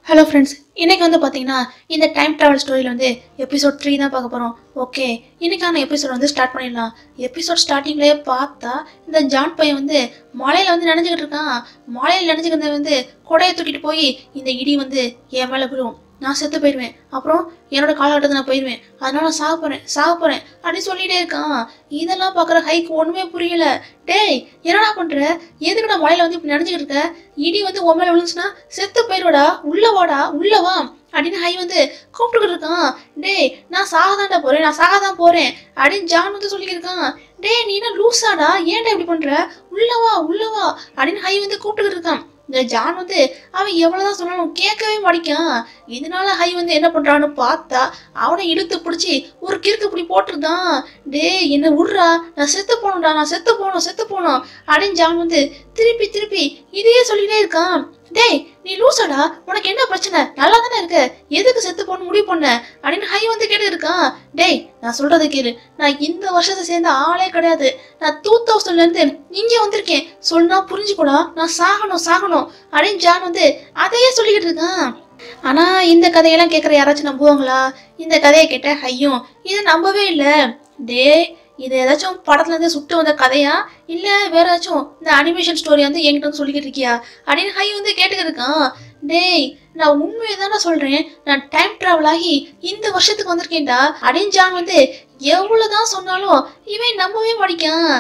Hello friends இன்னைக்கு வந்து பார்த்தீங்கன்னா இந்த டைம் ட்ராவல் ஸ்டோரியில் வந்து எபிசோட் த்ரீ தான் பார்க்க போகிறோம் ஓகே இன்னைக்கான எபிசோட் வந்து ஸ்டார்ட் பண்ணிடலாம் எபிசோட் ஸ்டார்டிங்லேயே பார்த்தா இந்த ஜான் பையன் வந்து மலையில் வந்து நினைஞ்சுக்கிட்டு இருக்கான் மலையில் நினைஞ்சுக்கிறத வந்து கொடையை தூக்கிட்டு போய் இந்த இடி வந்து என் மேலே விழுவும் நான் செத்து போயிடுவேன் அப்புறம் என்னோட காலகட்டத்தில் நான் போயிடுவேன் அதனால நான் சாக போகிறேன் சாக போகிறேன் அப்படின்னு சொல்லிட்டே இருக்கான் இதெல்லாம் பார்க்குற ஹைக்கு ஒன்றுமே புரியல டேய் என்னடா பண்ற எதுக்குடா மலையில வந்து இப்படி நினைஞ்சுக்கிட்டு இருக்க இடி வந்து உன் மேல விழுந்துச்சுன்னா செத்து போயிடுவாடா உள்ள வாடா உள்ள வா அப்படின்னு ஹை வந்து கூப்பிட்டுக்கிட்டு இருக்கான் டேய் நான் சாகதான்டா போறேன் நான் சாகதான் போறேன் அப்படின்னு ஜான் வந்து சொல்லிக்கிட்டு இருக்கான் டேய் நீ என்ன லூசாடா ஏன்டா இப்படி பண்ற உள்ள வா உள்ள வா அப்படின்னு ஹை வந்து கூப்பிட்டுக்கிட்டு இருக்கான் இந்த ஜான் வந்து அவன் எவ்வளவுதான் சொன்னாலும் கேட்கவே மாட்டிக்கான் இதனால ஹை வந்து என்ன பண்றான்னு பார்த்தா அவனை இழுத்து பிடிச்சி ஒரு கிறுக்கு இப்படி போட்டுருதான் டேய் என்ன விட்றா நான் செத்து போகணும்டா நான் செத்து போகணும் செத்து போகணும் அப்படின்னு ஜான் வந்து திருப்பி திருப்பி இதையே சொல்லிட்டே இருக்கான் டேய் நீ லூசாடா உனக்கு என்ன பிரச்சனை நல்லா தானே இருக்க எதுக்கு செத்து போகணும் முடிவு பண்ண அப்படின்னு ஹை வந்து கேட்டு இருக்கான் டேய் நான் சொல்றதை கேளு நான் இந்த வருஷத்தை சேர்ந்த ஆளே கிடையாது நான் டூ தௌசண்ட்ல இருந்து இங்கே வந்திருக்கேன் சொன்னா புரிஞ்சுக்கூடா நான் சாகணும் சாகணும் அப்படின்னு ஜான் வந்து அதையே சொல்லிக்கிட்டு இருக்கான் ஆனா இந்த கதையெல்லாம் கேட்குற யாராச்சும் நம்புவாங்களா இந்த கதையை கேட்ட ஐயும் இதை நம்பவே இல்லை டேய் இது ஏதாச்சும் படத்துல இருந்து சுட்டு வந்த கதையா இல்ல வேற ஏதாச்சும் இந்த அனிமேஷன் ஸ்டோரி வந்து என்கிட்ட வந்து சொல்லிக்கிட்டு இருக்கியா அப்படின்னு ஹை வந்து கேட்டுக்கிட்டு இருக்கான் டேய் நான் உண்மையை தானே சொல்றேன் நான் டைம் டிராவல் ஆகி இந்த வருஷத்துக்கு வந்திருக்கேன்டா அப்படின்னு ஜான் வந்து எவ்வளவுதான் சொன்னாலும் இவன் நம்பவே மாட்டிக்கான்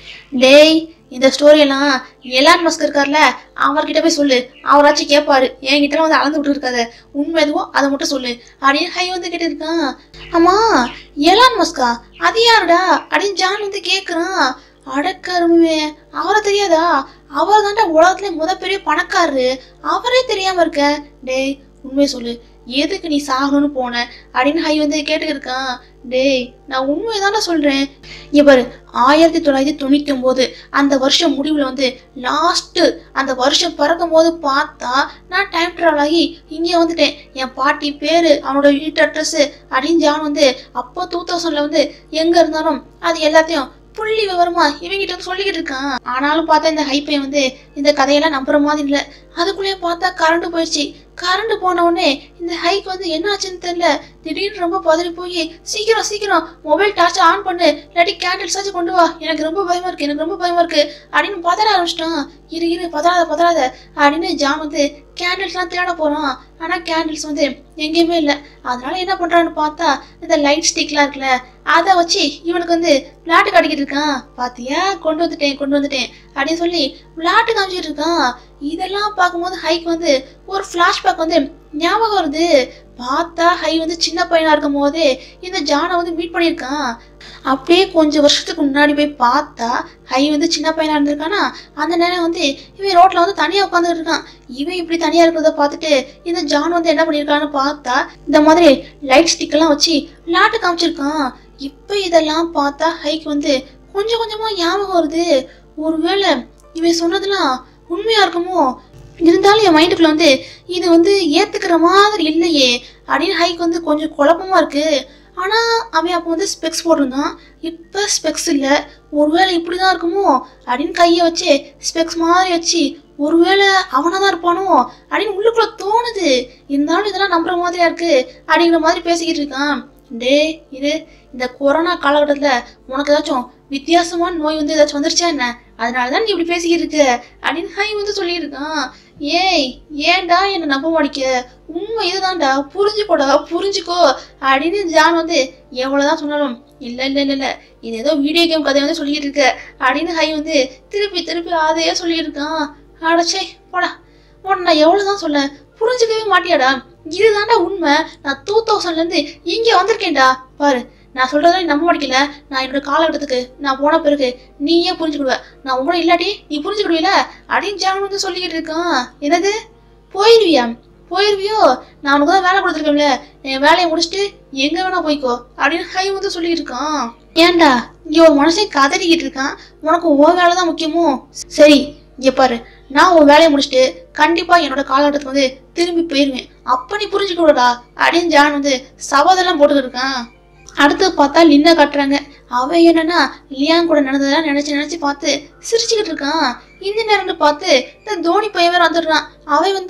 டேய் இந்த ஸ்டோரியெல்லாம் எலான் மஸ்க் இருக்கார்ல அவர்கிட்ட போய் சொல்லு அவராச்சும் கேட்பாரு என்கிட்ட வந்து அளந்து விட்டு இருக்காத உண்மை எதுவோ அதை மட்டும் சொல்லு அப்படின்னு ஹை வந்து கேட்டு இருக்கான் ஆமா எலான் மஸ்கா அது யாருடா அப்படின்னு ஜான் வந்து கேட்குறான் அடக்கருமே அவரை தெரியாதா அவர் தாண்டா உலகத்துல முத பெரிய பணக்காரரு அவரே தெரியாம இருக்க டேய் உண்மையை சொல்லு எதுக்கு நீ சாகணும்னு போன அப்படின்னு ஹை வந்து கேட்டுக்கிட்டு இருக்கான் டேய் நான் உண்மையை தானே சொல்றேன் இங்க பாரு ஆயிரத்தி தொள்ளாயிரத்தி தொண்ணூத்தி ஒன்பது அந்த வருஷம் முடிவுல வந்து லாஸ்ட் அந்த வருஷம் பிறக்கும் போது பார்த்தா நான் டைம் டிராவல் ஆகி இங்கே வந்துட்டேன் என் பாட்டி பேரு அவனோட வீட்டு அட்ரஸ் அப்படின்னு ஜான் வந்து அப்போ டூ தௌசண்ட்ல வந்து எங்க இருந்தாலும் அது எல்லாத்தையும் புள்ளி விவரமா இவங்கிட்ட வந்து சொல்லிக்கிட்டு இருக்கான் ஆனாலும் பார்த்தா இந்த ஹைப்பை வந்து இந்த கதையெல்லாம் நம்புற மாதிரி இல்லை அதுக்குள்ளேயே பார்த்தா கரண்ட் போயிடுச்சு கரண்ட் போன உடனே இந்த ஹைக்கு வந்து என்ன ஆச்சுன்னு தெரியல திடீர்னு ரொம்ப பதறி போய் சீக்கிரம் சீக்கிரம் மொபைல் டார்ச் ஆன் பண்ணு இல்லாட்டி கேண்டில்ஸ் ஆச்சு கொண்டு வா எனக்கு ரொம்ப பயமா இருக்கு எனக்கு ரொம்ப பயமா இருக்கு அப்படின்னு பதற ஆரம்பிச்சிட்டான் இரு இரு பதறாத பதறாத அப்படின்னு ஜான் வந்து கேண்டில்ஸ்லாம் தேட போறான் ஆனா கேண்டில்ஸ் வந்து எங்கேயுமே இல்லை அதனால என்ன பண்றான்னு பார்த்தா இந்த லைட் ஸ்டிக்லாம் இருக்குல்ல அதை வச்சு இவனுக்கு வந்து விளையாட்டு காட்டிக்கிட்டு இருக்கான் பாத்தியா கொண்டு வந்துட்டேன் கொண்டு வந்துட்டேன் அப்படின்னு சொல்லி விளையாட்டு காமிச்சிட்டு இருக்கான் இதெல்லாம் பார்க்கும்போது ஹைக்கு வந்து ஒரு ஃப்ளாஷ்பேக் வந்து ஞாபகம் வருது பார்த்தா ஹை வந்து சின்ன பையனா இருக்கும் போதே இந்த ஜானை வந்து மீட் பண்ணியிருக்கான் அப்படியே கொஞ்சம் வருஷத்துக்கு முன்னாடி போய் பார்த்தா ஹை வந்து சின்ன பையனா இருந்திருக்கானா அந்த நேரம் வந்து இவன் ரோட்ல வந்து தனியா உட்காந்துட்டு இருக்கான் இவன் இப்படி தனியா இருக்கிறத பார்த்துட்டு இந்த ஜான் வந்து என்ன பண்ணியிருக்கான்னு பார்த்தா இந்த மாதிரி லைட் ஸ்டிக் எல்லாம் வச்சு விளையாட்டு காமிச்சிருக்கான் இப்போ இதெல்லாம் பார்த்தா ஹைக்கு வந்து கொஞ்சம் கொஞ்சமா ஞாபகம் வருது ஒருவேளை இவன் சொன்னதெல்லாம் உண்மையா இருக்குமோ இருந்தாலும் என் மைண்டுக்குள்ள வந்து இது வந்து ஏத்துக்கிற மாதிரி இல்லையே அப்படின்னு ஹைக்கு வந்து கொஞ்சம் குழப்பமா இருக்கு ஆனா அவன் அப்போ வந்து ஸ்பெக்ஸ் போட்டிருந்தான் இப்போ ஸ்பெக்ஸ் இல்லை ஒருவேளை இப்படி தான் இருக்குமோ அப்படின்னு கையை வச்சு ஸ்பெக்ஸ் மாதிரி வச்சு ஒருவேளை அவனாக தான் இருப்பானோ அப்படின்னு உள்ளுக்குள்ள தோணுது இருந்தாலும் இதெல்லாம் நம்புற மாதிரியா இருக்கு அப்படிங்கிற மாதிரி பேசிக்கிட்டு இருக்கான் டே இது இந்த கொரோனா காலகட்டத்தில் உனக்கு ஏதாச்சும் வித்தியாசமான நோய் வந்து ஏதாச்சும் வந்துருச்சா என்ன அதனால தான் நீ இப்படி பேசிக்கிட்டு இருக்க அப்படின்னு ஹை வந்து சொல்லியிருக்கான் ஏய் ஏன்டா என்னை நம்ப மாட்டிக்க உண்மை இதுதான்டா புரிஞ்சுக்கோடா புரிஞ்சுக்கோ அப்படின்னு ஜான் வந்து எவ்வளோதான் சொன்னாலும் இல்லை இல்லை இல்லை இல்லை இது ஏதோ வீடியோ கேம் கதை வந்து சொல்லிட்டு இருக்க அப்படின்னு ஹை வந்து திருப்பி திருப்பி அதையே சொல்லியிருக்கான் அடச்சே போடா உன்னை நான் எவ்வளோதான் சொல்ல புரிஞ்சுக்கவே மாட்டியாடா இதுதான்டா உண்மை நான் டூ தௌசண்ட்லேருந்து இங்கே வந்திருக்கேன்டா பாரு நான் சொல்றதை நீ நம்ப மாட்டேங்கல நான் என்னோட காலகட்டத்துக்கு நான் போன பிறகு நீயே புரிஞ்சுக்கிடுவ நான் உங்களோட இல்லாட்டி நீ புரிஞ்சுக்கிடுவீல அப்படின்னு ஜான் வந்து சொல்லிக்கிட்டு இருக்கான் என்னது போயிருவியா போயிருவியோ நான் உனக்கு தான் வேலை கொடுத்துருக்கேன்ல என் வேலையை முடிச்சுட்டு எங்க வேணா போய்க்கோ அப்படின்னு ஹை வந்து சொல்லிட்டு இருக்கான் ஏன்டா இங்க ஒரு மனுஷன் கதறிக்கிட்டு இருக்கான் உனக்கு உன் வேலை தான் முக்கியமோ சரி இங்க பாரு நான் உன் வேலையை முடிச்சுட்டு கண்டிப்பா என்னோட காலகட்டத்துக்கு வந்து திரும்பி போயிருவேன் அப்ப நீ புரிஞ்சுக்கூடா அப்படின்னு ஜான் வந்து சபதெல்லாம் போட்டுக்கிட்டு இருக்கான் அடுத்து பார்த்தா லின்னா கட்டுறாங்க அவ என்னன்னா லியான் கூட நடந்ததெல்லாம் நினைச்சு நினைச்சு பார்த்து சிரிச்சுக்கிட்டு இருக்கான் இந்த நேரம் பார்த்து இந்த தோனி பையன் வேற வந்துடுறான் அவன் வந்து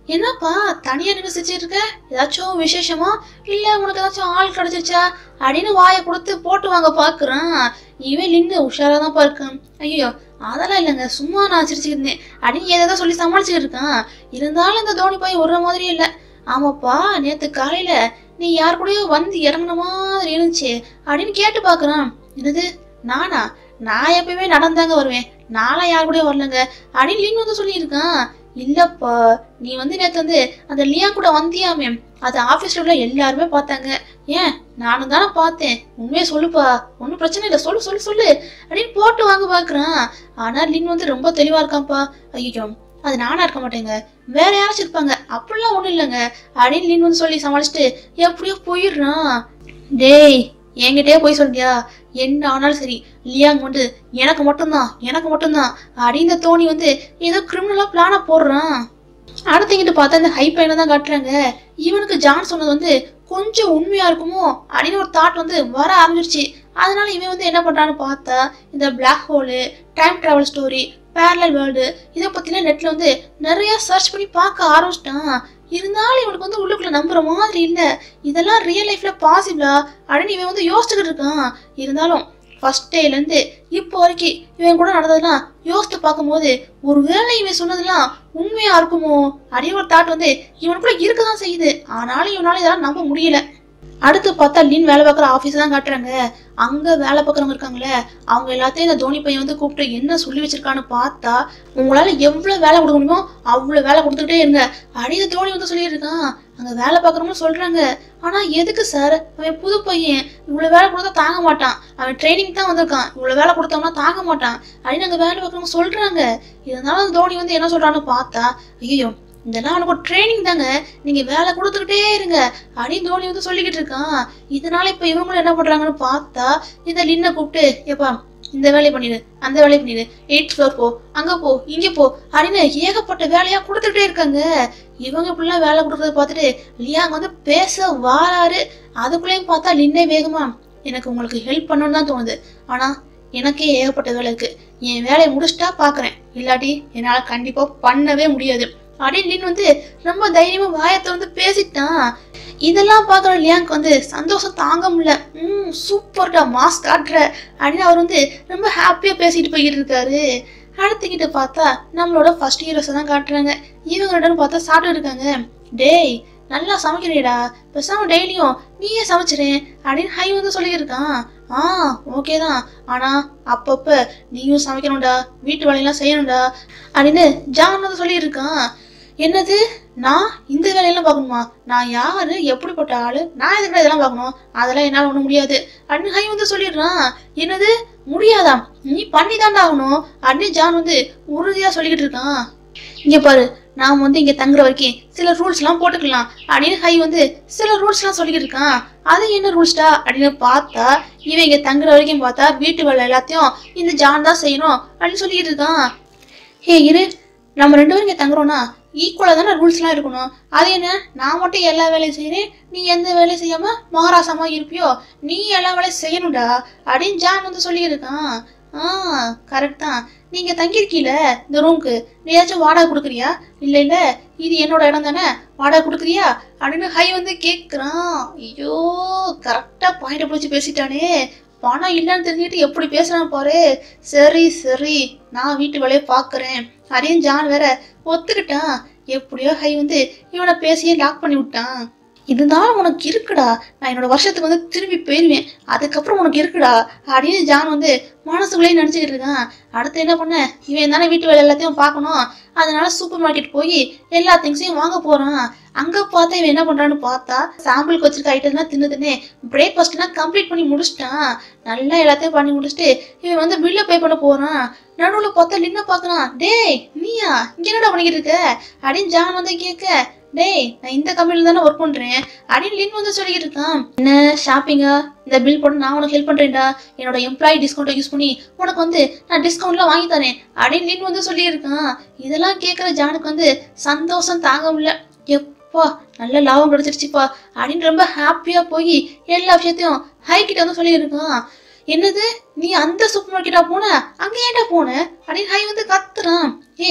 என்னப்பா தனியா நின்று சிரிச்சிட்டு இருக்க ஏதாச்சும் விசேஷமா இல்ல உனக்கு ஏதாச்சும் ஆள் கிடைச்சிருச்சா அப்படின்னு வாயை கொடுத்து போட்டு வாங்க பாக்குறான் இவன் லின்னு உஷாரா தான் பார்க்கான் ஐயோ அதெல்லாம் இல்லைங்க சும்மா நான் சிரிச்சுக்கிட்டு இருந்தேன் அப்படின்னு ஏதாவது சொல்லி சமாளிச்சுக்கிட்டு இருக்கான் இருந்தாலும் இந்த தோனி போய் ஒரு மாதிரி இல்லை ஆமாப்பா நேத்து காலையில நீ யார் கூடயோ வந்து இறங்குன மாதிரி இருந்துச்சு அப்படின்னு கேட்டு பாக்குறான் என்னது நானா நான் எப்பயுமே நடந்தாங்க வருவேன் நான்லாம் யார் கூடயும் வரலங்க அப்படின்னு லின் வந்து சொல்லியிருக்கான் இல்லப்பா நீ வந்து நேத்து வந்து அந்த லியா கூட வந்தியாமே அது ஆபீஸ்ல உள்ள எல்லாருமே பார்த்தாங்க ஏன் நானும் தானே பார்த்தேன் உண்மையை சொல்லுப்பா ஒன்றும் பிரச்சனை இல்லை சொல்லு சொல்லு சொல்லு அப்படின்னு போட்டு வாங்க பாக்குறான் ஆனா லின் வந்து ரொம்ப தெளிவா இருக்கான்ப்பா ஐயோ அது நானா இருக்க மாட்டேங்க வேற யாராச்சும் இருப்பாங்க அப்படிலாம் ஒண்ணும் இல்லைங்க அப்படின்னு லின் வந்து சொல்லி சமாளிச்சுட்டு எப்படியோ போயிடுறான் டேய் என்கிட்டயே போய் சொல்றியா என்ன ஆனாலும் சரி லியாங் வந்து எனக்கு மட்டும்தான் எனக்கு மட்டும்தான் அப்படின்னு தோனி வந்து ஏதோ கிரிமினலா பிளான போடுறான் அடுத்தங்கிட்டு பார்த்தா இந்த ஹை பையனை தான் காட்டுறாங்க இவனுக்கு ஜான் சொன்னது வந்து கொஞ்சம் உண்மையா இருக்குமோ அப்படின்னு ஒரு தாட் வந்து வர ஆரம்பிச்சிருச்சு அதனால இவன் வந்து என்ன பண்றான்னு பார்த்தா இந்த black hole time travel story parallel world இதை பத்திலாம் நெட்ல வந்து நிறைய சர்ச் பண்ணி பார்க்க ஆரம்பிச்சிட்டான் இருந்தாலும் இவனுக்கு வந்து உள்ளுக்குள்ள நம்புற மாதிரி இல்ல இதெல்லாம் ரியல் லைஃப்ல பாசிபிளா அப்படின்னு இவன் வந்து யோசிச்சுக்கிட்டு இருக்கான் இருந்தாலும் ஃபர்ஸ்ட் டேல இருந்து இப்போ வரைக்கும் இவன் கூட நடந்ததெல்லாம் யோசித்து பார்க்கும்போது ஒருவேளை இவன் சொன்னதெல்லாம் உண்மையா இருக்குமோ அப்படின்னு ஒரு தாட் வந்து இவனுக்குள்ள இருக்கதான் செய்யுது ஆனாலும் இவனால இதெல்லாம் நம்ப முடியல அடுத்து பார்த்தா லின் வேலை பார்க்குற ஆஃபீஸ் தான் காட்டுறாங்க அங்க வேலை பார்க்குறவங்க இருக்காங்களே அவங்க எல்லாத்தையும் இந்த தோனி பையன் வந்து கூப்பிட்டு என்ன சொல்லி வச்சிருக்கான்னு பார்த்தா உங்களால எவ்வளவு வேலை கொடுக்க முடியுமோ அவ்வளவு வேலை கொடுத்துக்கிட்டே இருங்க அப்படின்னு தோனி வந்து சொல்லியிருக்கான் அங்க வேலை பார்க்குறவங்க சொல்றாங்க ஆனா எதுக்கு சார் அவன் புது பையன் இவ்வளவு வேலை கொடுத்தா தாங்க மாட்டான் அவன் ட்ரைனிங் தான் வந்திருக்கான் இவ்வளவு வேலை கொடுத்தோம்னா தாங்க மாட்டான் அப்படின்னு அங்க வேலை பார்க்குறவங்க சொல்றாங்க இருந்தாலும் தோனி வந்து என்ன சொல்றான்னு பார்த்தா ஐயோ இதெல்லாம் அவனுக்கு ஒரு ட்ரைனிங் தாங்க நீங்க வேலை கொடுத்துக்கிட்டே இருங்க அப்படின்னு தோனி வந்து சொல்லிக்கிட்டு இருக்கான் இதனால இப்ப இவங்களும் என்ன பண்றாங்கன்னு பார்த்தா இந்த லின்னை கூப்பிட்டு ஏப்பா இந்த வேலையை பண்ணிடு அந்த வேலையை பண்ணிடு எயிட் ஃப்ளோர் போ அங்க போ இங்க போ அப்படின்னு ஏகப்பட்ட வேலையா கொடுத்துக்கிட்டே இருக்காங்க இவங்க இப்படிலாம் வேலை கொடுக்கறத பார்த்துட்டு லியாங்க வந்து பேச வாராரு அதுக்குள்ளேயும் பார்த்தா லின்னே வேகமா எனக்கு உங்களுக்கு ஹெல்ப் பண்ணணும்னு தான் தோணுது ஆனா எனக்கே ஏகப்பட்ட வேலை இருக்கு என் வேலையை முடிச்சிட்டா பாக்குறேன் இல்லாட்டி என்னால கண்டிப்பா பண்ணவே முடியாது அப்படின்னு லின் வந்து ரொம்ப தைரியமா வாயத்தை வந்து பேசிட்டான் இதெல்லாம் பார்க்குற லியாங்க் வந்து சந்தோஷம் தாங்க முடியல ம் சூப்பர்டா மாஸ் காட்டுற அப்படின்னு அவர் வந்து ரொம்ப ஹாப்பியாக பேசிட்டு போய்கிட்டு இருக்காரு அடுத்துக்கிட்டு பார்த்தா நம்மளோட ஃபர்ஸ்ட் ஹீரோஸை தான் காட்டுறாங்க இவங்க ரெண்டு பேரும் பார்த்தா சாப்பிட்டு இருக்காங்க டேய் நல்லா சமைக்கிறீடா பேசாம டெய்லியும் நீயே சமைச்சிரேன் அப்படின்னு ஹை வந்து சொல்லியிருக்கான் ஆ ஓகே தான் ஆனா அப்பப்ப நீயும் சமைக்கணும்டா வீட்டு வேலையெல்லாம் செய்யணும்டா அப்படின்னு ஜான் வந்து சொல்லியிருக்கான் என்னது நான் இந்த வேலையெல்லாம் பார்க்கணுமா நான் யாரு எப்படிப்பட்ட ஆளு நான் எதுக்கு இதெல்லாம் பார்க்கணும் அதெல்லாம் என்னால் ஒன்றும் முடியாது அப்படின்னு ஹை வந்து சொல்லிடுறான் என்னது முடியாதா நீ பண்ணி ஆகணும் அப்படின்னு ஜான் வந்து உறுதியா சொல்லிக்கிட்டு இருக்கான் இங்க பாரு நாம் வந்து இங்க தங்குற வரைக்கும் சில ரூல்ஸ் எல்லாம் போட்டுக்கலாம் அப்படின்னு ஹை வந்து சில ரூல்ஸ் எல்லாம் சொல்லிக்கிட்டு இருக்கான் அது என்ன ரூல்ஸ்டா அப்படின்னு பார்த்தா இவன் இங்க தங்குற வரைக்கும் பார்த்தா வீட்டு வேலை எல்லாத்தையும் இந்த ஜான் தான் செய்யணும் அப்படின்னு சொல்லிக்கிட்டு இருக்கான் ஹே இரு நம்ம ரெண்டு பேரும் இங்க தங்குறோம்னா ஈக்குவலாக தானே ரூல்ஸ்லாம் இருக்கணும் அது என்ன நான் மட்டும் எல்லா வேலையும் செய்கிறேன் நீ எந்த வேலையும் செய்யாம மகாராசமா இருப்பியோ நீ எல்லா வேலையும் செய்யணும்டா அப்படின்னு ஜான் வந்து சொல்லியிருக்கான் ஆ கரெக்ட் தான் நீங்க தங்கியிருக்கீல இந்த ரூம்க்கு நீ ஏதாச்சும் வாடகை கொடுக்குறியா இல்ல இல்ல இது என்னோட இடம் தானே வாடகை கொடுக்குறியா அப்படின்னு ஹை வந்து கேட்குறான் ஐயோ கரெக்டா பாயிண்ட் பிடிச்சி பேசிட்டானே பணம் இல்லைன்னு தெரிஞ்சுக்கிட்டு எப்படி பேசுறான் பாரு சரி சரி நான் வீட்டு வேலையை பார்க்கறேன் அதையும் ஜான் வேற ஒத்துக்கிட்டான் எப்படியோ ஹை வந்து இவனை பேசியே லாக் பண்ணி விட்டான் இருந்தாலும் உனக்கு இருக்குடா நான் என்னோட வருஷத்துக்கு வந்து திரும்பி போயிடுவேன் அதுக்கப்புறம் உனக்கு இருக்குடா அப்படின்னு ஜான் வந்து மனசுக்குள்ளேயே நினச்சிக்கிட்டு இருக்கான் அடுத்து என்ன பண்ண இவன் தானே வீட்டு வேலை எல்லாத்தையும் பார்க்கணும் அதனால சூப்பர் மார்க்கெட் போய் எல்லா திங்ஸையும் வாங்க போறான் அங்க பார்த்தா இவன் என்ன பண்றான்னு பார்த்தா சாம்பிளுக்கு வச்சிருக்க ஐட்டம்லாம் தின்னு தின்னு பிரேக்ஃபாஸ்ட்லாம் கம்ப்ளீட் பண்ணி முடிச்சிட்டான் நல்லா எல்லாத்தையும் பண்ணி முடிச்சுட்டு இவன் வந்து பில்லை பே பண்ண போறான் நடுவில் பார்த்தா லின்ன பார்க்கறான் டேய் நீயா இங்க என்னடா பண்ணிக்கிட்டு இருக்க அப்படின்னு ஜான் வந்து கேட்க டேய் நான் இந்த கம்பெனில தானே ஒர்க் பண்றேன் அப்படின்னு லின் வந்து சொல்லிக்கிட்டு இருக்கான் என்ன ஷாப்பிங்கா இந்த பில் போட்டு நான் உனக்கு ஹெல்ப் பண்றேன்டா என்னோட எம்ப்ளாயி டிஸ்கவுண்ட்டை யூஸ் பண்ணி உனக்கு வந்து நான் டிஸ்கவுண்ட்லாம் வாங்கி தரேன் அப்படின்னு லின் வந்து சொல்லியிருக்கான் இதெல்லாம் கேட்குற ஜானுக்கு வந்து சந்தோஷம் தாங்க முடியல எப்பா நல்ல லாபம் கிடைச்சிருச்சுப்பா அப்படின்னு ரொம்ப ஹாப்பியா போய் எல்லா விஷயத்தையும் ஹை கிட்ட வந்து சொல்லியிருக்கான் என்னது நீ அந்த சூப்பர் மார்க்கெட்டா போன அங்க ஏன்டா போன அப்படின்னு ஹை வந்து கத்துறான் ஏய்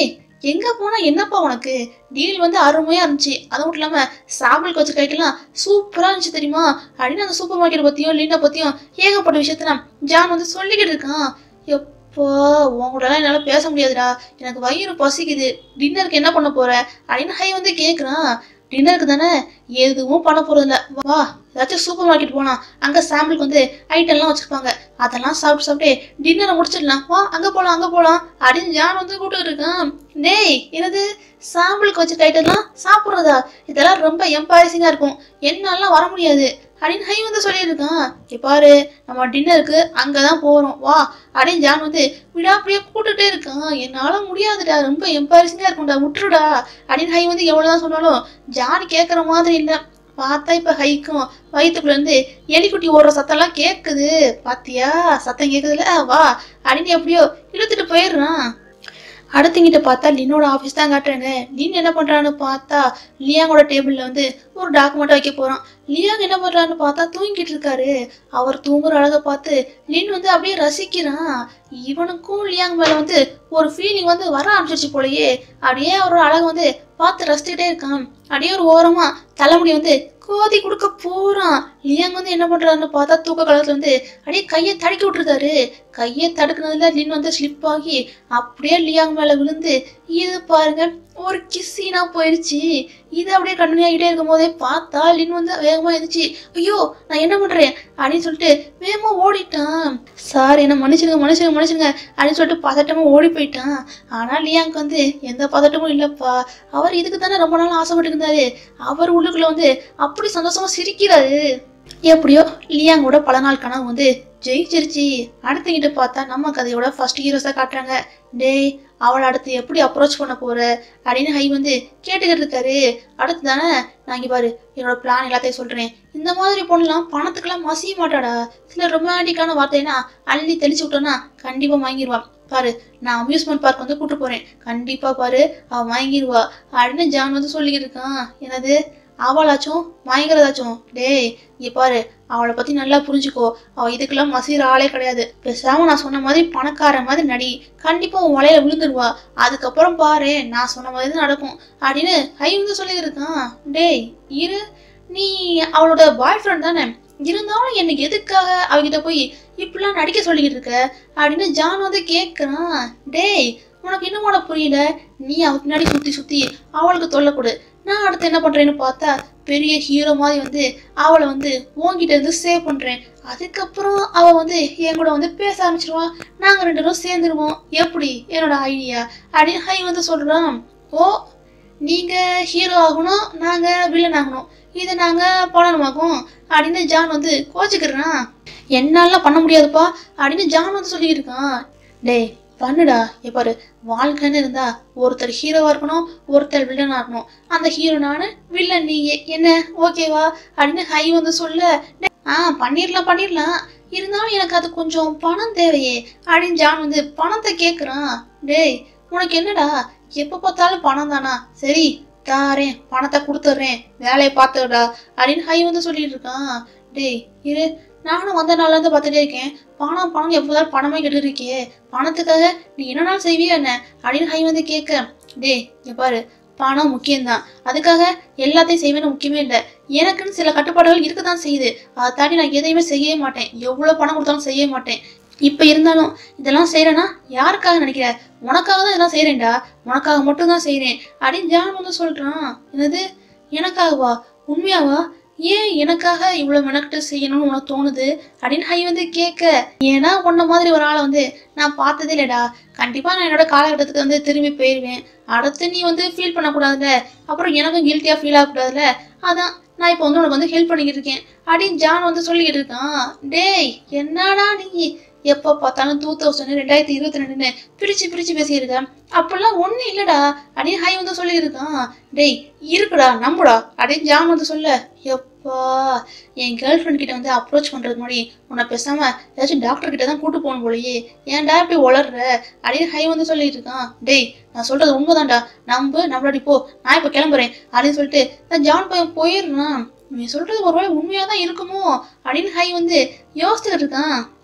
எங்க போனா என்னப்பா உனக்கு டீல் வந்து அருமையா இருந்துச்சு அது மட்டும் இல்லாம சாம்பிளுக்கு வச்ச கைக்கெல்லாம் சூப்பரா இருந்துச்சு தெரியுமா அப்படின்னு அந்த சூப்பர் மார்க்கெட் பத்தியும் லீனா பத்தியும் ஏகப்பட்ட விஷயத்த நான் ஜான் வந்து சொல்லிக்கிட்டு இருக்கான் எப்பா உன் கூடலாம் என்னால் பேச முடியாதுடா எனக்கு வயிறு பசிக்குது டின்னருக்கு என்ன பண்ண போற அப்படின்னு ஹை வந்து கேட்குறான் டின்னருக்கு தானே எதுவும் பண்ண போறதில்ல வா ஏதாச்சும் சூப்பர் மார்க்கெட் போனா அங்க சாம்பிளுக்கு வந்து ஐட்டம்லாம் வச்சிருப்பாங்க அதெல்லாம் சாப்பிட்டு சாப்பிட்டு டின்னரை முடிச்சிடலாம் வா அங்க போலாம் அங்க போலாம் அப்படின்னு ஜான் வந்து கூப்பிட்டு இருக்கான் டேய் என்னது சாம்பிளுக்கு வச்சிருக்க ஐட்டம்லாம் சாப்பிட்றதா இதெல்லாம் ரொம்ப எம்பாரசிங்கா இருக்கும் என்னாலாம் வர முடியாது அப்படின்னு ஹை வந்து சொல்லியிருக்கான் இங்க பாரு நம்ம டின்னருக்கு அங்கதான் போறோம் வா அப்படின்னு ஜான் வந்து விடாப்படியே கூட்டுட்டே இருக்கான் என்னால முடியாதுடா ரொம்ப எம்பாரசிங்கா இருக்கும்டா விட்டுருடா அப்படின்னு ஹை வந்து எவ்வளவுதான் சொன்னாலும் ஜான் கேட்குற மாதிரி இல்லை பார்த்தா இப்ப ஹைக்கும் வயிற்றுக்குள்ள இருந்து எலிக்குட்டி ஓடுற சத்தம்லாம் கேக்குது பாத்தியா சத்தம் கேக்குதுல வா அப்படின்னு எப்படியோ இழுத்துட்டு போயிடுறான் அடுத்தங்கிட்ட பார்த்தா லின்னோட ஆஃபீஸ் தான் காட்டுறாங்க லின் என்ன பண்றான்னு பார்த்தா லியாங்கோட டேபிள்ல வந்து ஒரு டாக்குமெண்ட் வைக்க போறான் லியாங் என்ன பண்றான்னு பார்த்தா தூங்கிட்டு இருக்காரு அவர் தூங்குற அழகை பார்த்து லின் வந்து அப்படியே ரசிக்கிறான் இவனுக்கும் லியாங் மேல வந்து ஒரு ஃபீலிங் வந்து வர ஆரம்பிச்சிருச்சு போலயே அப்படியே அவரோட அழகை வந்து பார்த்து ரசிச்சுக்கிட்டே இருக்கான் அப்படியே ஒரு ஓரமா தலைமுடி வந்து கோதி கொடுக்க போறான் லியாங் வந்து என்ன பண்றாருன்னு பார்த்தா தூக்க காலத்துல வந்து அப்படியே கையை தடுக்கி விட்டுருக்காரு கையை தடுக்குனதுல லின் வந்து ஸ்லிப் ஆகி அப்படியே லியாங் மேல விழுந்து இது பாருங்க ஒரு கிஸ்ஸினா போயிருச்சு இது அப்படியே கண்டினியூ ஆகிட்டே இருக்கும் போதே பார்த்தா லின் வந்து வேகமா இருந்துச்சு ஐயோ நான் என்ன பண்றேன் அப்படின்னு சொல்லிட்டு வேகமா ஓடிட்டான் சார் என்ன மன்னிச்சிருங்க மன்னிச்சிருங்க மன்னிச்சிருங்க அப்படின்னு சொல்லிட்டு பதட்டமா ஓடி போயிட்டான் ஆனா லியாங்க்கு வந்து எந்த பதட்டமும் இல்லப்பா அவர் இதுக்கு தானே ரொம்ப நாள் ஆசைப்பட்டு இருந்தாரு அவர் உள்ளுக்குள்ள வந்து அப்படி சந்தோஷமா சிரிக்கிறாரு எப்படியோ லியாங்கோட பல நாள் கனவு வந்து ஜெயிச்சிருச்சு அடுத்துக்கிட்டு பார்த்தா நம்ம கதையோட ஃபர்ஸ்ட் ஹீரோஸா காட்டுறாங்க டேய் அவளை அடுத்து எப்படி அப்ரோச் பண்ண போற அப்படின்னு ஹை வந்து கேட்டுக்கிட்டு இருக்காரு அடுத்து தானே நான் இங்க பாரு என்னோட பிளான் எல்லாத்தையும் சொல்றேன் இந்த மாதிரி பொண்ணுலாம் பணத்துக்கெல்லாம் மசிய மாட்டாடா சில ரொமான்டிக்கான வார்த்தைனா அள்ளி தெளிச்சு விட்டோன்னா கண்டிப்பா வாங்கிடுவான் பாரு நான் அம்யூஸ்மெண்ட் பார்க் வந்து கூட்டு போறேன் கண்டிப்பா பாரு அவ வாங்கிடுவா அப்படின்னு ஜான் வந்து சொல்லிக்கிட்டு இருக்கான் என்னது அவளாச்சும் வாங்கிக்கிறதாச்சும் டேய் இங்க பாரு அவளை பத்தி நல்லா புரிஞ்சுக்கோ அவ இதுக்கெல்லாம் மசீர ஆளே கிடையாது பேசாம நான் சொன்ன மாதிரி பணக்கார மாதிரி நடி கண்டிப்பா உன் வலையில விழுந்துருவா அதுக்கப்புறம் பாரு நான் சொன்ன மாதிரி தான் நடக்கும் அப்படின்னு ஹை வந்து சொல்லியிருக்கான் டேய் இரு நீ அவளோட பாய் ஃப்ரெண்ட் தானே இருந்தாலும் எனக்கு எதுக்காக அவகிட்ட போய் இப்படிலாம் நடிக்க சொல்லிக்கிட்டு இருக்க அப்படின்னு ஜான் வந்து கேட்குறான் டேய் உனக்கு இன்னும் உனக்கு புரியல நீ அவ பின்னாடி சுத்தி சுத்தி அவளுக்கு தொல்லை கொடு நான் அடுத்து என்ன பண்றேன்னு பார்த்தா பெரிய ஹீரோ மாதிரி வந்து அவளை வந்து உன்கிட்ட இருந்து சேவ் பண்றேன் அதுக்கப்புறம் அவ வந்து என் கூட வந்து பேச ஆரம்பிச்சிருவா நாங்க ரெண்டு பேரும் சேர்ந்துருவோம் எப்படி என்னோட ஐடியா அப்படின்னு ஹை வந்து சொல்றான் ஓ நீங்க ஹீரோ ஆகணும் நாங்க வில்லன் ஆகணும் இதை நாங்க பண்ணணுமாக்கும் அப்படின்னு ஜான் வந்து கோச்சுக்கிறான் என்னால பண்ண முடியாதுப்பா அப்படின்னு ஜான் வந்து சொல்லிட்டு இருக்கான் டேய் பண்ணுடா எப்பாரு வாழ்க்கைன்னு இருந்தா ஒருத்தர் ஹீரோவா இருக்கணும் ஒருத்தர் வில்லனா இருக்கணும் அந்த ஹீரோ நானு வில்லன் நீங்க என்ன ஓகேவா அப்படின்னு ஹை வந்து சொல்ல "டேய், ஆ பண்ணிடலாம் பண்ணிடலாம் இருந்தாலும் எனக்கு அது கொஞ்சம் பணம் தேவையே அப்படின்னு ஜான் வந்து பணத்தை கேக்குறான் டேய் உனக்கு என்னடா எப்ப பார்த்தாலும் பணம் தானா சரி தாரேன் பணத்தை கொடுத்துட்றேன் வேலையை பார்த்துடா அப்படின்னு ஹை வந்து சொல்லிட்டு இருக்கான் டேய் இரு நானும் வந்த நாள்ல இருந்து பார்த்துட்டே இருக்கேன் பணம் பணம் எப்போதான் பணமே கெட்டு இருக்கே பணத்துக்காக நீ என்னனாலும் செய்வியா என்ன அப்படின்னு ஹை வந்து கேட்க டேய் இங்க பாரு பணம் முக்கியம்தான் அதுக்காக எல்லாத்தையும் செய்வேன்னு முக்கியமே இல்லை எனக்குன்னு சில கட்டுப்பாடுகள் இருக்க தான் செய்யுது அதை தாண்டி நான் எதையுமே செய்யவே மாட்டேன் எவ்வளோ பணம் கொடுத்தாலும் செய்யவே மாட்டேன் இப்போ இருந்தாலும் இதெல்லாம் செய்கிறேன்னா யாருக்காக நினைக்கிற உனக்காக தான் இதெல்லாம் செய்கிறேன்டா உனக்காக மட்டும்தான் செய்கிறேன் அப்படின்னு ஜான் வந்து சொல்கிறான் என்னது எனக்காகவா உண்மையாவா ஏன் எனக்காக இவ்வளோ மெனக்கிட்டு செய்யணும்னு உனக்கு தோணுது அப்படின்னு ஹை வந்து கேட்க ஏன்னா உன்ன மாதிரி ஒரு ஆளை வந்து நான் பார்த்ததே இல்லைடா கண்டிப்பாக நான் என்னோட காலகட்டத்துக்கு வந்து திரும்பி போயிடுவேன் அடுத்து நீ வந்து ஃபீல் பண்ணக்கூடாதுல்ல அப்புறம் எனக்கும் கில்ட்டியாக ஃபீல் ஆகக்கூடாதுல்ல அதான் நான் இப்போ வந்து உனக்கு வந்து ஹெல்ப் பண்ணிக்கிட்டு இருக்கேன் அப்படின்னு ஜான் வந்து சொல்லிக்கிட்டு இருக்கான் டேய் என்னடா நீ எப்போ பார்த்தாலும் டூ தௌசண்ட் ரெண்டாயிரத்தி இருபத்தி ரெண்டுன்னு பிரிச்சு பிரிச்சு பேசியிருக்க அப்படிலாம் ஒன்றும் இல்லைடா அப்படின்னு ஹை வந்து சொல்லியிருக்கான் டேய் இருக்குடா நம்புடா அப்படின்னு ஜான் வந்து சொல்ல எப்பா என் கேர்ள் ஃப்ரெண்ட் கிட்ட வந்து அப்ரோச் பண்ணுறதுக்கு முன்னாடி உன்னை பேசாம ஏதாச்சும் டாக்டர் கிட்ட தான் கூட்டு போகணும் போலயே ஏன்டா இப்படி வளர்ற அப்படின்னு ஹை வந்து சொல்லிட்டு இருக்கான் டேய் நான் சொல்றது உண்மைதான்டா நம்பு நம்மளாடி போ நான் இப்போ கிளம்புறேன் அப்படின்னு சொல்லிட்டு நான் ஜான் பையன் போயிடுறான் நீ சொல்றது ஒருவேளை உண்மையாக தான் இருக்குமோ அப்படின்னு ஹை வந்து யோசிச்சுட்டு இருக்கான்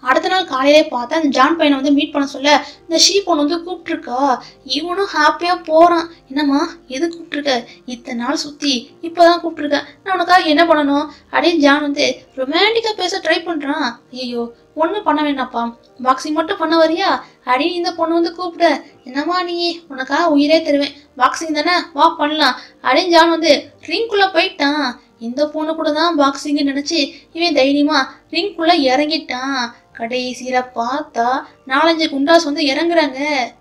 அடுத்த நாள் காலையிலே பார்த்தா அந்த ஜான் பையனை வந்து மீட் பண்ண சொல்ல இந்த ஷீப் ஒன்று வந்து கூப்பிட்டுருக்கா இவனும் ஹாப்பியாக போகிறான் என்னம்மா எது கூப்பிட்டுருக்க இத்தனை நாள் சுற்றி இப்போ தான் கூப்பிட்டுருக்க நான் உனக்காக என்ன பண்ணணும் அப்படின்னு ஜான் வந்து ரொமான்டிக்காக பேச ட்ரை பண்ணுறான் ஐயோ ஒன்றும் பண்ண வேண்டாம்ப்பா பாக்ஸிங் மட்டும் பண்ண வரியா அப்படின்னு இந்த பொண்ணு வந்து கூப்பிட என்னம்மா நீ உனக்காக உயிரே தருவேன் பாக்ஸிங் தானே வா பண்ணலாம் அப்படின்னு ஜான் வந்து ரிங்குள்ளே போயிட்டான் இந்த பொண்ணு கூட தான் பாக்ஸிங்னு நினச்சி இவன் தைரியமா ரிங்குள்ளே இறங்கிட்டான் கடைசியில பார்த்தா நாலஞ்சு குண்டாஸ் வந்து இறங்குறாங்க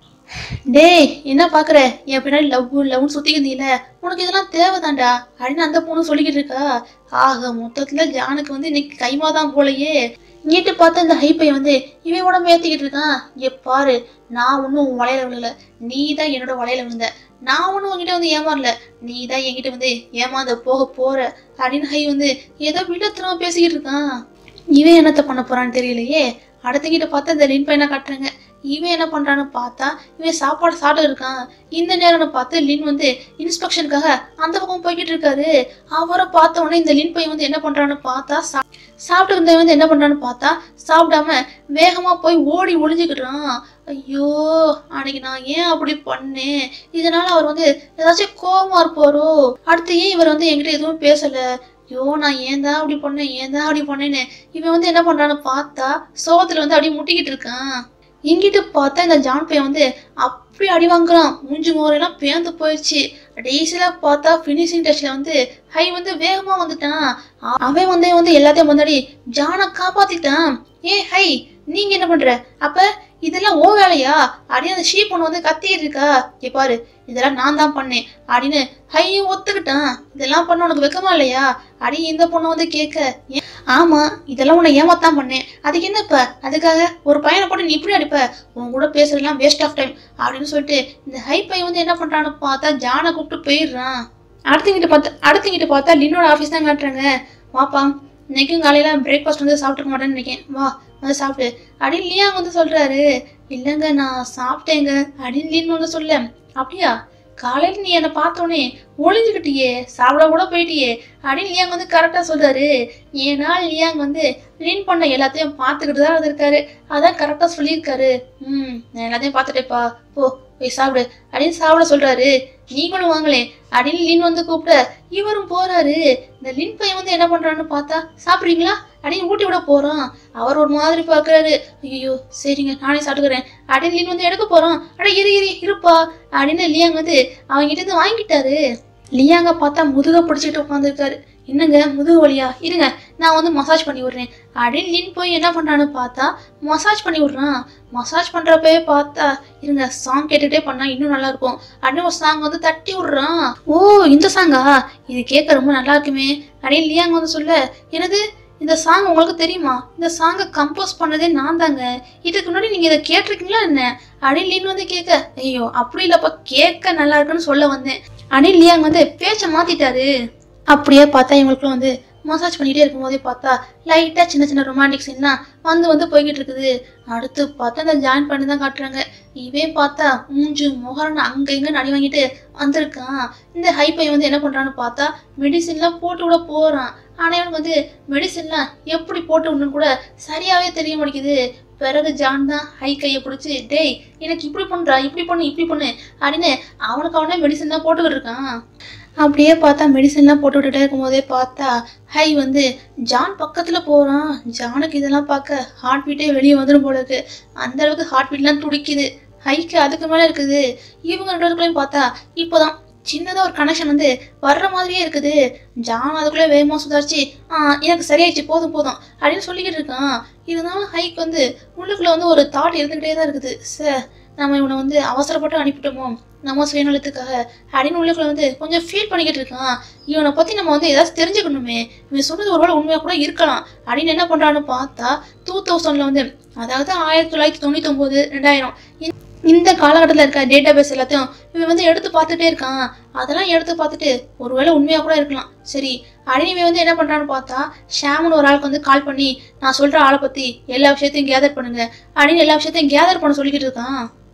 டேய் என்ன பாக்குற என் பின்னாடி லவ் லவ்னு சுத்திக்கிறீல உனக்கு இதெல்லாம் தேவைதான்டா அப்படின்னு அந்த பொண்ணு சொல்லிக்கிட்டு இருக்கா ஆக மொத்தத்துல ஜானுக்கு வந்து இன்னைக்கு கைமாதான் போலயே நீட்டு பார்த்து இந்த ஹைப்பை வந்து இவன் உடம்பு ஏத்திக்கிட்டு இருக்கான் இங்க பாரு நான் ஒன்றும் உன் வலையில விழுகல நீ தான் என்னோட வலையில விழுந்த நான் ஒன்றும் உங்ககிட்ட வந்து ஏமாறல நீ தான் என்கிட்ட வந்து ஏமாந்த போக போற அப்படின்னு ஹை வந்து ஏதோ விடத்தனமா பேசிக்கிட்டு இருக்கான் இவன் என்னத்த பண்ண போறான்னு தெரியலையே அடுத்தகிட்ட பார்த்தா இந்த லின் பையனை காட்டுறாங்க இவன் என்ன பண்றான்னு பார்த்தா இவன் சாப்பாடு சாப்பிட்டு இருக்கான் இந்த நேரம்னு பார்த்து லின் வந்து இன்ஸ்பெக்ஷனுக்காக அந்த பக்கம் போய்கிட்டு இருக்காரு அவரை பார்த்த உடனே இந்த லின் பையன் வந்து என்ன பண்றான்னு பார்த்தா சா- சாப்பிட்டு இருந்தவன் வந்து என்ன பண்றான்னு பார்த்தா சாப்பிடாம வேகமா போய் ஓடி ஒளிஞ்சுக்கிட்டான் ஐயோ அன்னைக்கு நான் ஏன் அப்படி பண்ணேன் இதனால அவர் வந்து ஏதாச்சும் கோவமா இருப்பாரோ அடுத்து ஏன் இவர் வந்து என்கிட்ட எதுவும் பேசல ஐயோ நான் ஏன் தான் அப்படி பண்ணேன் ஏன் தான் அப்படி பண்ணேன்னு இவன் வந்து என்ன பண்றான்னு பார்த்தா சோகத்துல வந்து அப்படியே முட்டிக்கிட்டு இருக்கான் இங்கிட்டு பார்த்தா இந்த ஜான் பையன் வந்து அப்படி அடி வாங்குறான் மூஞ்சி முறையெல்லாம் பேந்து போயிடுச்சு கடைசியில பார்த்தா ஃபினிஷிங் டச்ல வந்து ஹை வந்து வேகமா வந்துட்டான் அ- அவன் வந்து வந்து எல்லாத்தையும் முன்னாடி ஜானை காப்பாத்திட்டான் ஏ ஹை நீங்க என்ன பண்ற அப்ப இதெல்லாம் ஓ வேலையா அப்படின்னு அந்த ஷீப் ஒன்று வந்து கத்திட்டு இருக்கா ஏ பாரு இதெல்லாம் நான் தான் பண்ணேன் அப்படின்னு ஹையும் ஒத்துக்கிட்டான் இதெல்லாம் பண்ண உனக்கு வெக்கமா இல்லையா அடி இந்த பொண்ணு வந்து கேட்க "ஏன்? ஆமா இதெல்லாம் உன்னை ஏமாத்தான் பண்ணேன் அதுக்கு என்ன இப்ப அதுக்காக ஒரு பையனை போட்டு நீ இப்படி அடிப்ப உன் கூட பேசுறதுலாம் வேஸ்ட் ஆஃப் டைம் அப்படின்னு சொல்லிட்டு இந்த ஹை பையன் வந்து என்ன பண்றான்னு பார்த்தா ஜானை கூப்பிட்டு போயிடுறான் அடுத்தங்கிட்ட பார்த்தா அடுத்தங்கிட்ட பார்த்தா லின்னோட ஆஃபீஸ் தான் காட்டுறாங்க வாப்பா இன்னைக்கும் காலையில பிரேக்ஃபாஸ்ட் வந்து சாப்பிட்டுக்க மாட்டேன்னு நினைக்கிறேன் வா வந்து சாப்பிடு அப்படின்னு லியாங் வந்து சொல்றாரு இல்லைங்க நான் சாப்பிட்டேங்க அப்படின்னு லின் வந்து சொல்ல அப்படியா காலையில நீ என்னை பார்த்தோன்னே ஒளிஞ்சுக்கிட்டியே சாப்பிட கூட போயிட்டியே அப்படின்னு லியாங் வந்து கரெக்டாக சொல்றாரு ஏன்னா லியாங் வந்து லின் பண்ண எல்லாத்தையும் பார்த்துக்கிட்டு தான் இருந்திருக்காரு அதான் கரெக்டாக சொல்லியிருக்காரு ம் நான் எல்லாத்தையும் பார்த்துட்டேப்பா போ போய் சாப்பிடு அப்படின்னு சாப்பிட சொல்றாரு நீங்களும் வாங்களே அப்படின்னு லின் வந்து கூப்பிட இவரும் போறாரு இந்த லின் பையன் வந்து என்ன பண்றான்னு பார்த்தா சாப்பிட்றீங்களா அப்படின்னு ஊட்டி விட போறான் அவர் ஒரு மாதிரி பார்க்கறாரு ஐயோ சரிங்க நானே சாப்பிட்டுக்கிறேன் அப்படின்னு லின் வந்து எடுக்க போறான் அட இரு இரு இருப்பா அப்படின்னு லியாங் வந்து அவங்ககிட்ட இருந்து வாங்கிட்டாரு லியாங்க பார்த்தா முதுக பிடிச்சிட்டு உட்காந்துருக்காரு என்னங்க முதுகு வலியா இருங்க நான் வந்து மசாஜ் பண்ணி விடுறேன் அப்படின்னு லின் போய் என்ன பண்றான்னு பார்த்தா மசாஜ் பண்ணி விடுறான் மசாஜ் பண்றப்பவே பார்த்தா இருங்க சாங் கேட்டுட்டே பண்ணா இன்னும் நல்லா இருக்கும் அப்படின்னு ஒரு சாங் வந்து தட்டி விடுறான் ஓ இந்த சாங்கா இது கேட்க ரொம்ப நல்லா இருக்குமே அப்படின்னு லியாங் வந்து சொல்ல எனது இந்த சாங் உங்களுக்கு தெரியுமா இந்த சாங்கை கம்போஸ் பண்ணதே நான் தாங்க இதுக்கு முன்னாடி நீங்க இதை கேட்டிருக்கீங்களா என்ன அப்படின்னு லின் வந்து கேட்க ஐயோ அப்படி இல்லப்பா கேட்க நல்லா இருக்குன்னு சொல்ல வந்தேன் அப்படின்னு லியாங் வந்து பேச்சை மாத்திட்டாரு அப்படியே பார்த்தா இவங்களுக்குள்ள வந்து மசாஜ் பண்ணிட்டே இருக்கும்போதே பார்த்தா லைட்டாக சின்ன சின்ன ரொமான்டிக் சீன்லாம் வந்து வந்து போய்கிட்டு இருக்குது அடுத்து பார்த்தா இந்த ஜாயின் பண்ணி தான் காட்டுறாங்க இவன் பார்த்தா மூஞ்சு முகரன்னு அங்கே இங்கே நடி வாங்கிட்டு வந்திருக்கான் இந்த ஹை பையன் வந்து என்ன பண்ணுறான்னு பார்த்தா மெடிசின்லாம் போட்டு விட போகிறான் ஆனால் இவனுக்கு வந்து மெடிசின்லாம் எப்படி போட்டு விடணும்னு கூட சரியாகவே தெரிய மாட்டேங்குது பிறகு ஜான் தான் ஹை கையை பிடிச்சி டேய் எனக்கு இப்படி பண்ணுறா இப்படி பண்ணு இப்படி பண்ணு அப்படின்னு அவனுக்கு அவனே மெடிசன் தான் போட்டுக்கிட்டு இருக்கான் அப்படியே பார்த்தா மெடிசன்லாம் போட்டு விட்டுட்டே இருக்கும்போதே பார்த்தா ஹை வந்து ஜான் பக்கத்தில் போகிறான் ஜானுக்கு இதெல்லாம் பார்க்க ஹார்ட் பீட்டே வெளியே வந்துடும் போல இருக்கு அந்த அளவுக்கு ஹார்ட் பீட்லாம் துடிக்குது ஹைக்கு அதுக்கு மேலே இருக்குது இவங்க ரெண்டு பேருக்குள்ளேயும் பார்த்தா இப்போதான் சின்னதாக ஒரு கனெக்ஷன் வந்து வர்ற மாதிரியே இருக்குது ஜான் அதுக்குள்ளே வேகமாக சுதாரிச்சு ஆ எனக்கு சரியாயிடுச்சு போதும் போதும் அப்படின்னு சொல்லிக்கிட்டு இருக்கான் இருந்தாலும் ஹைக்கு வந்து உள்ளுக்குள்ளே வந்து ஒரு தாட் இருந்துக்கிட்டே தான் இருக்குது சார் நம்ம இவனை வந்து அவசரப்பட்டு அனுப்பிட்டோமோ நம்ம சுயநலத்துக்காக அப்படின்னு உள்ளுக்குள்ள வந்து கொஞ்சம் ஃபீல் பண்ணிக்கிட்டு இருக்கான் இவனை பற்றி நம்ம வந்து ஏதாச்சும் தெரிஞ்சுக்கணுமே இவன் சொன்னது ஒருவேளை உண்மையாக கூட இருக்கலாம் அப்படின்னு என்ன பண்ணுறான்னு பார்த்தா டூ தௌசண்டில் வந்து அதாவது ஆயிரத்தி தொள்ளாயிரத்தி தொண்ணூற்றி ஒம்பது ரெண்டாயிரம் இந்த காலகட்டத்தில் இருக்க டேட்டா பேஸ் எல்லாத்தையும் இவன் வந்து எடுத்து பார்த்துட்டே இருக்கான் அதெல்லாம் எடுத்து பார்த்துட்டு ஒருவேளை உண்மையாக கூட இருக்கலாம் சரி அப்படின்னு இவன் வந்து என்ன பண்ணுறான்னு பார்த்தா ஷாம்னு ஒரு ஆளுக்கு வந்து கால் பண்ணி நான் சொல்கிற ஆளை பற்றி எல்லா விஷயத்தையும் கேதர் பண்ணுங்க அப்படின்னு எல்லா விஷயத்தையும் கேதர் பண்ண சொல்லிக்கிட்டு இருக்கான்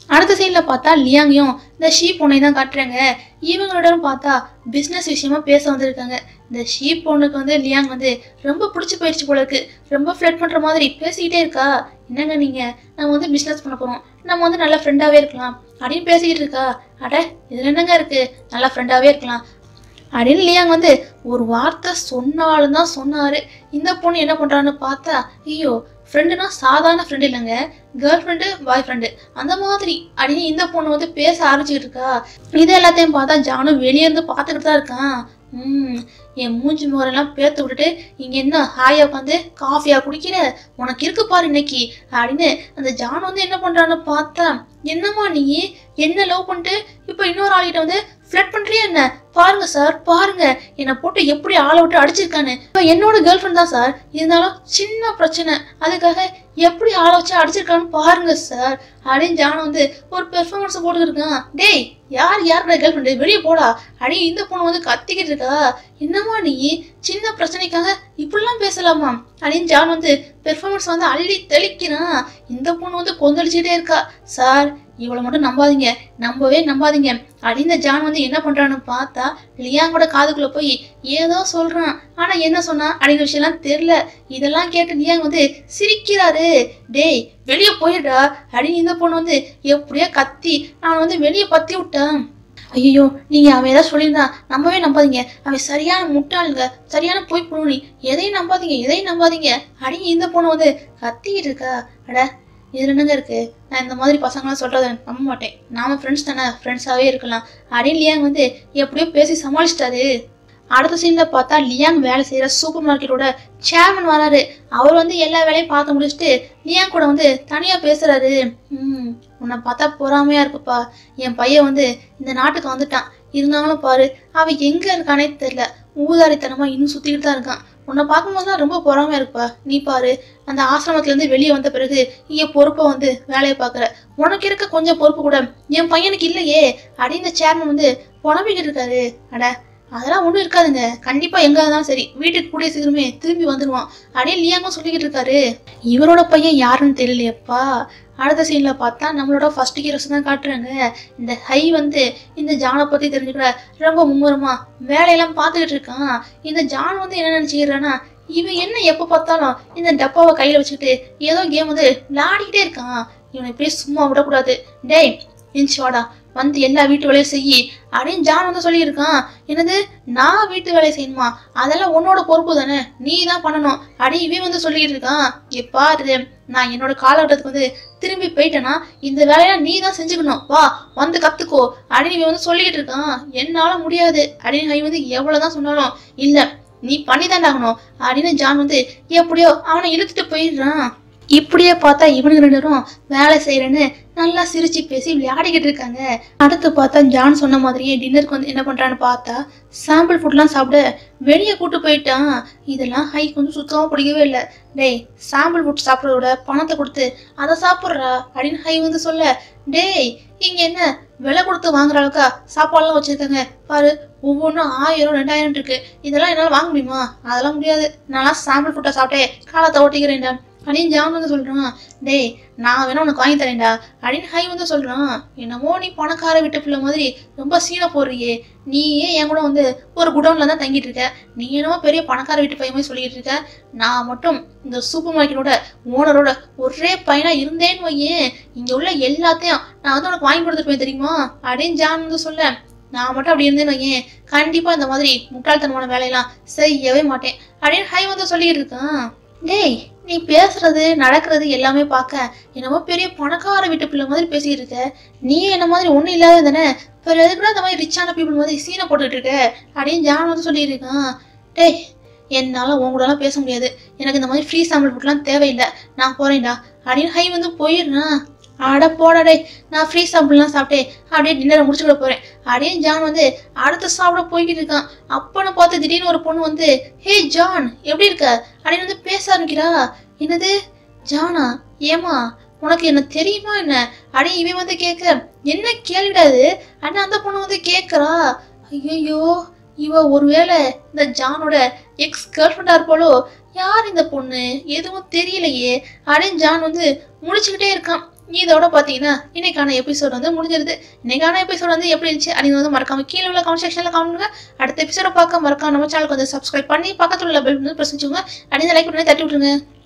அடுத்த சீனில் பார்த்தா லியாங்கையும் இந்த ஷீப் பொண்ணை தான் காட்டுறாங்க இவங்களோட பார்த்தா பிஸ்னஸ் விஷயமா பேச வந்திருக்காங்க இந்த ஷீப் பொண்ணுக்கு வந்து லியாங் வந்து ரொம்ப பிடிச்சி போயிடுச்சு போல இருக்கு ரொம்ப ஃப்ளட் பண்ணுற மாதிரி பேசிக்கிட்டே இருக்கா என்னங்க நீங்கள் நம்ம வந்து பிஸ்னஸ் பண்ண போகிறோம் நம்ம வந்து நல்ல ஃப்ரெண்டாகவே இருக்கலாம் அப்படின்னு பேசிக்கிட்டு இருக்கா அட இதில் என்னங்க இருக்குது நல்ல ஃப்ரெண்டாகவே இருக்கலாம் அப்படின்னு லியாங் வந்து ஒரு வார்த்தை சொன்னாலும் தான் சொன்னாரு இந்த பொண்ணு என்ன பண்றான்னு பார்த்தா ஐயோ ஃப்ரெண்டுனா சாதாரண ஃப்ரெண்டு இல்லைங்க கேர்ள் ஃப்ரெண்டு பாய் ஃப்ரெண்டு அந்த மாதிரி அப்படின்னு இந்த பொண்ணு வந்து பேச ஆரம்பிச்சுக்கிட்டு இருக்கா இது எல்லாத்தையும் பார்த்தா ஜானு வெளியே இருந்து பார்த்துக்கிட்டு தான் இருக்கான் ம் என் மூஞ்சி முகரெல்லாம் பேர்த்து விட்டுட்டு இங்கே என்ன ஹாயா உட்காந்து காஃபியா குடிக்கிற உனக்கு இருக்கு பாரு இன்னைக்கு அப்படின்னு அந்த ஜான் வந்து என்ன பண்றான்னு பார்த்தா என்னம்மா நீ என்ன லவ் பண்ணிட்டு இப்போ இன்னொரு ஆள்கிட்ட வந்து ஃப்ளட் பண்றியா என்ன பாருங்க சார் பாருங்க என்னை போட்டு எப்படி ஆளை விட்டு அடிச்சிருக்கான்னு இப்போ என்னோட கேர்ள் ஃப்ரெண்ட் தான் சார் இருந்தாலும் சின்ன பிரச்சனை அதுக்காக எப்படி ஆளை வச்சு அடிச்சிருக்கான்னு பாருங்க சார் அப்படின்னு ஜான வந்து ஒரு பெர்ஃபார்மன்ஸ் போட்டுருக்கான் டேய் யார் யாரோட கேர்ள் ஃப்ரெண்டு வெளியே போடா அடி இந்த பொண்ணு வந்து கத்திக்கிட்டு இருக்கா என்னம்மா நீ சின்ன பிரச்சனைக்காக இப்படிலாம் பேசலாமா அப்படின்னு ஜான் வந்து பெர்ஃபார்மன்ஸ் வந்து அள்ளி தெளிக்கிறான் இந்த பொண்ணு வந்து கொந்தளிச்சுட்டே இருக்கா சார் இவளை மட்டும் நம்பாதீங்க நம்பவே நம்பாதீங்க அப்படின்னு ஜான் வந்து என்ன பண்றான்னு பார்த்தா லியாங்கோட காதுக்குள்ள போய் ஏதோ சொல்றான் ஆனா என்ன சொன்னா அப்படிங்கிற விஷயம்லாம் தெரியல இதெல்லாம் கேட்டு லியாங் வந்து சிரிக்கிறாரு டேய் வெளியே போயிடுடா அப்படின்னு இந்த பொண்ணு வந்து எப்படியோ கத்தி நான் வந்து வெளியே பத்தி விட்டேன் ஐயோ நீங்க அவன் ஏதாவது சொல்லியிருந்தா நம்பவே நம்பாதீங்க அவன் சரியான முட்டாளுங்க சரியான போய் புழுனி எதையும் நம்பாதீங்க எதையும் நம்பாதீங்க அப்படின்னு இந்த பொண்ணு வந்து கத்திக்கிட்டு இருக்கா அட இதுல என்னங்க இருக்கு நான் இந்த மாதிரி பசங்களாம் சொல்றத நம்ப மாட்டேன் நாம ஃப்ரெண்ட்ஸ் தானே ஃப்ரெண்ட்ஸாவே இருக்கலாம் அப்படின்னு லியாங் வந்து எப்படியோ பேசி சமாளிச்சிட்டாரு அடுத்த சீன்ல பார்த்தா லியாங் வேலை செய்யற சூப்பர் மார்க்கெட்டோட சேர்மன் வராரு அவர் வந்து எல்லா வேலையும் பார்த்து முடிச்சுட்டு லியாங் கூட வந்து தனியா பேசுறாரு ம் உன்னை பார்த்தா பொறாமையா இருக்குப்பா என் பையன் வந்து இந்த நாட்டுக்கு வந்துட்டான் இருந்தாலும் பாரு அவன் எங்க இருக்கானே தெரியல ஊதாரித்தனமா இன்னும் சுத்திக்கிட்டு தான் இருக்கான் உன்னை பார்க்கும்போது தான் ரொம்ப பொறாமையா இருக்குப்பா நீ பாரு அந்த ஆசிரமத்துல இருந்து வெளியே வந்த பிறகு இங்க பொறுப்பை வந்து வேலையை பார்க்குற உனக்கு இருக்க கொஞ்சம் பொறுப்பு கூட என் பையனுக்கு இல்லையே அப்படின்னு இந்த சேர்மன் வந்து புலம்பிக்கிட்டு இருக்காரு அட அதெல்லாம் ஒன்றும் இருக்காதுங்க கண்டிப்பா எங்க இருந்தாலும் சரி வீட்டுக்கு கூடிய சீக்கிரமே திரும்பி வந்துடுவான் அப்படின்னு லியாங்கும் சொல்லிக்கிட்டு இருக்காரு இவரோட பையன் யாருன்னு தெரியலையப்பா அடுத்த சீன்ல பார்த்தா நம்மளோட ஃபர்ஸ்ட் ஹீரோஸ் தான் காட்டுறாங்க இந்த ஹை வந்து இந்த ஜானை பத்தி தெரிஞ்சுக்கிற ரொம்ப மும்முரமா வேலையெல்லாம் பார்த்துக்கிட்டு இருக்கான் இந்த ஜான் வந்து என்ன நினைச்சுக்கிறான்னா இவன் என்ன எப்போ பார்த்தாலும் இந்த டப்பாவை கையில வச்சுக்கிட்டு ஏதோ கேம் வந்து விளையாடிக்கிட்டே இருக்கான் இவனை இப்படியே சும்மா விடக்கூடாது டேய் இன்ச்சு வாடா வந்து எல்லா வீட்டு வேலையும் செய்யி அப்படின்னு ஜான் வந்து சொல்லியிருக்கான் என்னது நான் வீட்டு வேலையை செய்யணுமா அதெல்லாம் உன்னோட பொறுப்பு தானே நீ தான் பண்ணணும் அப்படி இவன் வந்து சொல்லிட்டு இருக்கான் "இங்க பாரு நான் என்னோட காலகட்டத்துக்கு வந்து திரும்பி போயிட்டேன்னா இந்த வேலையெல்லாம் நீ தான் செஞ்சுக்கணும் வா வந்து கத்துக்கோ அப்படின்னு இவன் வந்து சொல்லிட்டு இருக்கான் என்னால முடியாது அப்படின்னு இவன் வந்து எவ்வளவுதான் சொன்னாலும் இல்ல நீ பண்ணி ஆகணும் அப்படின்னு ஜான் வந்து எப்படியோ அவனை இழுத்துட்டு போயிடுறான் இப்படியே பார்த்தா இவனுங்க ரெண்டு பேரும் வேலை செய்யறேன்னு நல்லா சிரிச்சு பேசி விளையாடிக்கிட்டு இருக்காங்க அடுத்து பார்த்தா ஜான் சொன்ன மாதிரியே டின்னருக்கு வந்து என்ன பண்றான்னு பார்த்தா சாம்பிள் ஃபுட்லாம் சாப்பிட வெளியே கூட்டு போயிட்டான் இதெல்லாம் ஹைக்கு வந்து சுத்தமாக பிடிக்கவே இல்லை டேய் சாம்பிள் ஃபுட் சாப்பிட்றத விட பணத்தை கொடுத்து அதை சாப்பிட்றா அப்படின்னு ஹை வந்து சொல்ல டேய் இங்க என்ன விலை கொடுத்து வாங்குற அளவுக்கா சாப்பாடுலாம் வச்சிருக்காங்க பாரு ஒவ்வொன்றும் ஆயிரம் ரெண்டாயிரம் இருக்கு இதெல்லாம் என்னால் வாங்க முடியுமா அதெல்லாம் முடியாது நான்லாம் சாம்பிள் ஃபுட்டை சாப்பிட்டே காலத்தை ஓட்டிக்கிறேன்டா அப்படின்னு ஜான் வந்து சொல்றான் டேய் நான் வேணா உனக்கு வாங்கி தரேன்டா அப்படின்னு ஹை வந்து சொல்றான் என்னமோ நீ பணக்கார வீட்டு பிள்ளை மாதிரி ரொம்ப சீனை போடுறியே நீயே என் கூட வந்து ஒரு குடோன்ல தான் தங்கிட்டு இருக்க நீ என்னமோ பெரிய பணக்கார வீட்டு பையன் மாதிரி சொல்லிட்டு இருக்க நான் மட்டும் இந்த சூப்பர் மார்க்கெட்டோட ஓனரோட ஒரே பையனா இருந்தேன்னு வையேன் இங்க உள்ள எல்லாத்தையும் நான் வந்து உனக்கு வாங்கி கொடுத்துருப்பேன் தெரியுமா அப்படின்னு ஜான் வந்து சொல்ல நான் மட்டும் அப்படி இருந்தேன்னு வையேன் கண்டிப்பா இந்த மாதிரி முட்டாள்தனமான வேலையெல்லாம் செய்யவே மாட்டேன் அப்படின்னு ஹை வந்து சொல்லிட்டு இருக்கான் டேய் நீ பேசுறது நடக்கிறது எல்லாமே பார்க்க என்னமோ பெரிய பணக்கார வீட்டு பிள்ளை மாதிரி பேசிட்டு இருக்க நீ என்ன மாதிரி ஒன்றும் இல்லாத தானே வேற எதுக்குடா இந்த மாதிரி ரிச்சான பீப்புள் மாதிரி சீனை போட்டுட்டு இருக்க அப்படின்னு ஜான் வந்து சொல்லியிருக்கான் டேய் என்னால் உன் கூடலாம் பேச முடியாது எனக்கு இந்த மாதிரி ஃப்ரீ சாம்பிள் ஃபுட்லாம் தேவையில்லை நான் போறேன்டா அப்படின்னு ஹை வந்து போயிடுறான் அட போடா டேய் நான் ஃப்ரீ சாம்பிள்லாம் சாப்பிட்டேன் அப்படியே டின்னரை முடிச்சுக்கிட போறேன் அப்படியே ஜான் வந்து அடுத்து சாப்பிட போய்கிட்டு இருக்கான் அப்பன்னு பார்த்து திடீர்னு ஒரு பொண்ணு வந்து ஹே ஜான் எப்படி இருக்க அப்படின்னு வந்து பேச ஆரம்பிக்கிறா என்னது ஜானா ஏமா உனக்கு என்ன தெரியுமா என்ன அப்படின்னு இவன் வந்து கேட்க என்ன கேள்விடாது அண்ணா அந்த பொண்ணு வந்து கேட்குறா ஐயோ இவ ஒருவேளை இந்த ஜானோட எக்ஸ் கேர்ள் ஃப்ரெண்டா இருப்பாளோ யார் இந்த பொண்ணு எதுவும் தெரியலையே அப்படின்னு ஜான் வந்து முடிச்சுக்கிட்டே இருக்கான் இதோட பார்த்தீங்கன்னா இன்னைக்கான எபிசோட் வந்து முடிஞ்சிருது இன்னைக்கான எபிசோட் வந்து எப்படி இருந்துச்சு அப்படின்னு வந்து மறக்காம கீழே உள்ள கமெண்ட் செக்ஷனில் கமெண்ட் அடுத்த எபிசோட பார்க்க மறக்காம நம்ம சேனலுக்கு வந்து சப்ஸ்கிரைப் பண்ணி பக்கத்துல உள்ள பெல் வந்து பிரஸ் வச்சுக்கோங்க அப்படின்னு லைக் பண்ணி தட்டி விட்டுருங்க